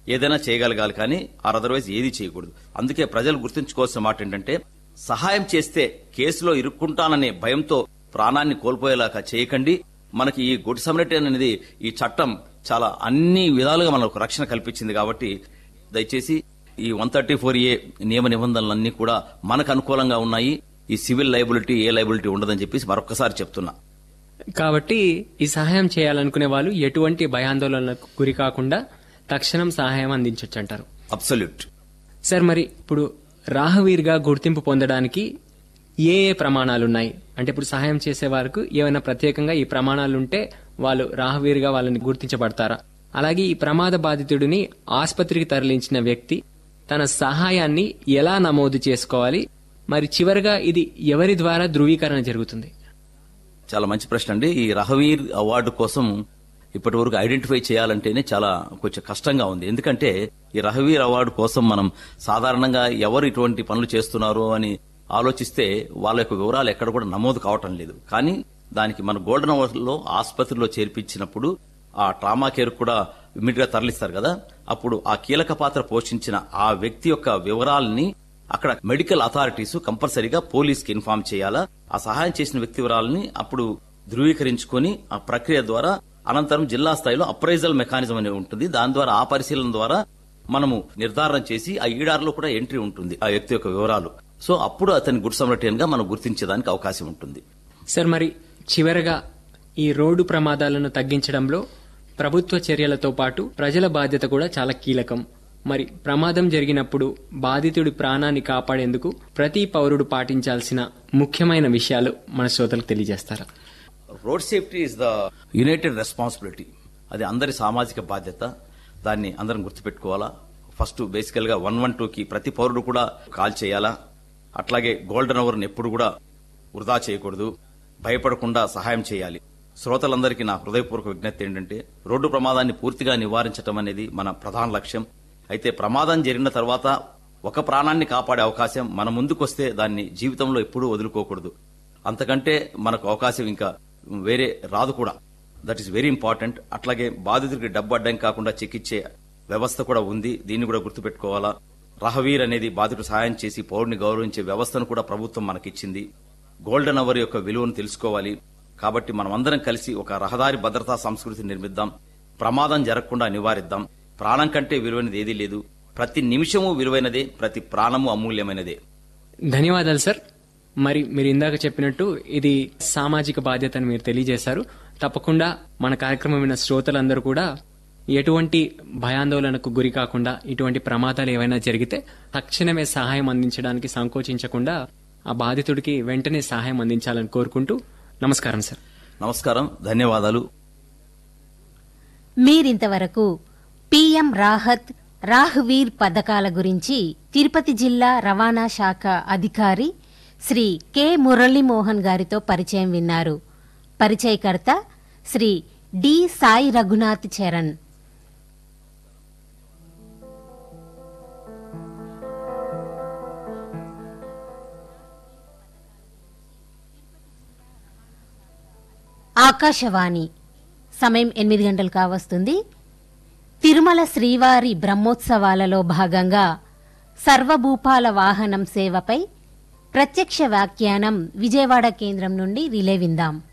ఏదైనా చేయగలగాలి కానీ ఆ అదర్వైజ్ ఏది చేయకూడదు అందుకే ప్రజలు గుర్తుంచుకోవాల్సిన మాట ఏంటంటే సహాయం చేస్తే కేసులో ఇరుక్కుంటాననే భయంతో ప్రాణాన్ని కోల్పోయేలాగా చేయకండి మనకి ఈ గుడ్ సమరిటన్ అనేది ఈ చట్టం చాలా అన్ని విధాలుగా మనకు రక్షణ కల్పించింది కాబట్టి దయచేసి ఈ వన్ థర్టీ ఫోర్ ఏ నియమ నిబంధనలన్నీ కూడా మనకు అనుకూలంగా ఉన్నాయి ఈ సివిల్ లైబిలిటీ ఏ లైబిలిటీ ఉండదని చెప్పేసి మరొకసారి చెప్తున్నా కాబట్టి ఈ సహాయం చేయాలనుకునే వాళ్ళు ఎటువంటి భయాందోళనలకు గురి కాకుండా తక్షణం సహాయం అందించవచ్చు అంటారు అబ్సల్యూట్ సార్ మరి ఇప్పుడు రాహవీర్గా గుర్తింపు పొందడానికి ఏ ఏ ప్రమాణాలున్నాయి అంటే ఇప్పుడు సహాయం చేసే వారికి ఏమైనా ప్రత్యేకంగా ఈ ప్రమాణాలు ఉంటే వాళ్ళు రాహవీర్గా వాళ్ళని గుర్తించబడతారా అలాగే ఈ ప్రమాద బాధితుడిని ఆసుపత్రికి తరలించిన వ్యక్తి తన సహాయాన్ని ఎలా నమోదు చేసుకోవాలి మరి చివరిగా ఇది ఎవరి ద్వారా ధృవీకరణ జరుగుతుంది చాలా మంచి ప్రశ్న అండి ఈ రహవీర్ అవార్డు కోసం ఇప్పటి వరకు ఐడెంటిఫై చేయాలంటేనే చాలా కొంచెం కష్టంగా ఉంది ఎందుకంటే ఈ రహవీర్ అవార్డు కోసం మనం సాధారణంగా ఎవరు ఇటువంటి పనులు చేస్తున్నారు అని ఆలోచిస్తే వాళ్ళ యొక్క వివరాలు ఎక్కడ కూడా నమోదు కావటం లేదు కానీ దానికి మన గోల్డెన్ అవర్ లో ఆసుపత్రిలో చేర్పించినప్పుడు ఆ ట్రామా కేర్ కూడా ఇమీడియట్ గా తరలిస్తారు కదా అప్పుడు ఆ కీలక పాత్ర పోషించిన ఆ వ్యక్తి యొక్క వివరాలని అక్కడ మెడికల్ అథారిటీస్ కంపల్సరీగా పోలీస్ కి ఇన్ఫార్మ్ చేయాలా ఆ సహాయం చేసిన వ్యక్తి వివరాలని అప్పుడు ధృవీకరించుకొని ఆ ప్రక్రియ ద్వారా అనంతరం జిల్లా స్థాయిలో అప్రైజల్ మెకానిజం అనేది ఉంటుంది దాని ద్వారా ఆ పరిశీలన ద్వారా మనము నిర్ధారణ చేసి ఆ ఈడార్లో కూడా ఎంట్రీ ఉంటుంది ఆ వ్యక్తి యొక్క వివరాలు సో అప్పుడు అతని గుడ్ సమరటియన్ గా మనం గుర్తించేదానికి అవకాశం ఉంటుంది సార్ మరి చివరగా ఈ రోడ్డు ప్రమాదాలను తగ్గించడంలో ప్రభుత్వ చర్యలతో పాటు ప్రజల బాధ్యత కూడా చాలా కీలకం మరి ప్రమాదం జరిగినప్పుడు బాధితుడి ప్రాణాన్ని కాపాడేందుకు ప్రతి పౌరుడు పాటించాల్సిన ముఖ్యమైన విషయాలు మన శ్రోతలకు తెలియజేస్తారా road safety is the united responsibility అది అందరి సామాజిక బాధ్యత దాన్ని అందరం గుర్తుపెట్టుకోవాలా ఫస్ట్ బేసికల్ గా వన్ వన్ కి ప్రతి పౌరుడు కూడా కాల్ చేయాలా అట్లాగే గోల్డెన్ అవర్ ఎప్పుడు కూడా వృధా చేయకూడదు భయపడకుండా సహాయం చేయాలి శ్రోతలందరికీ నా హృదయపూర్వక విజ్ఞప్తి ఏంటంటే రోడ్డు ప్రమాదాన్ని పూర్తిగా నివారించడం అనేది మన ప్రధాన లక్ష్యం అయితే ప్రమాదం జరిగిన తర్వాత ఒక ప్రాణాన్ని కాపాడే అవకాశం మన ముందుకొస్తే దాన్ని జీవితంలో ఎప్పుడూ వదులుకోకూడదు అంతకంటే మనకు అవకాశం ఇంకా వేరే రాదు కూడా దట్ ఈస్ వెరీ ఇంపార్టెంట్ అట్లాగే బాధితుడికి డబ్బు అడ్డం కాకుండా చికిత్సే వ్యవస్థ కూడా ఉంది దీన్ని కూడా గుర్తుపెట్టుకోవాలా రహవీర్ అనేది బాధితుడు సహాయం చేసి పౌరుని గౌరవించే వ్యవస్థను కూడా ప్రభుత్వం మనకిచ్చింది గోల్డెన్ అవర్ యొక్క విలువను తెలుసుకోవాలి కాబట్టి మనం అందరం కలిసి ఒక రహదారి భద్రతా సంస్కృతిని నిర్మిద్దాం ప్రమాదం జరగకుండా నివారిద్దాం ప్రాణం కంటే విలువైనది ఏదీ లేదు ప్రతి నిమిషము విలువైనదే ప్రతి ప్రాణము అమూల్యమైనదే ధన్యవాదాలు సార్ మరి మీరు ఇందాక చెప్పినట్టు ఇది సామాజిక బాధ్యతను మీరు తెలియజేశారు తప్పకుండా మన కార్యక్రమం విన్న శ్రోతలందరూ కూడా ఎటువంటి భయాందోళనకు గురి కాకుండా ఇటువంటి ప్రమాదాలు ఏవైనా జరిగితే తక్షణమే సహాయం అందించడానికి సంకోచించకుండా ఆ బాధితుడికి వెంటనే సహాయం అందించాలని కోరుకుంటూ నమస్కారం సార్ నమస్కారం ధన్యవాదాలు మీరింతవరకు పీఎం రాహత్ రాహ్వీర్ పథకాల గురించి తిరుపతి జిల్లా రవాణా శాఖ అధికారి శ్రీ కె మురళీమోహన్ గారితో పరిచయం విన్నారు పరిచయకర్త శ్రీ డి సాయి రఘునాథ్ చరణ్ ఆకాశవాణి సమయం ఎనిమిది గంటలు కావస్తుంది తిరుమల శ్రీవారి బ్రహ్మోత్సవాలలో భాగంగా సర్వభూపాల వాహనం సేవపై ప్రత్యక్ష వ్యాఖ్యానం విజయవాడ కేంద్రం నుండి రిలే విందాం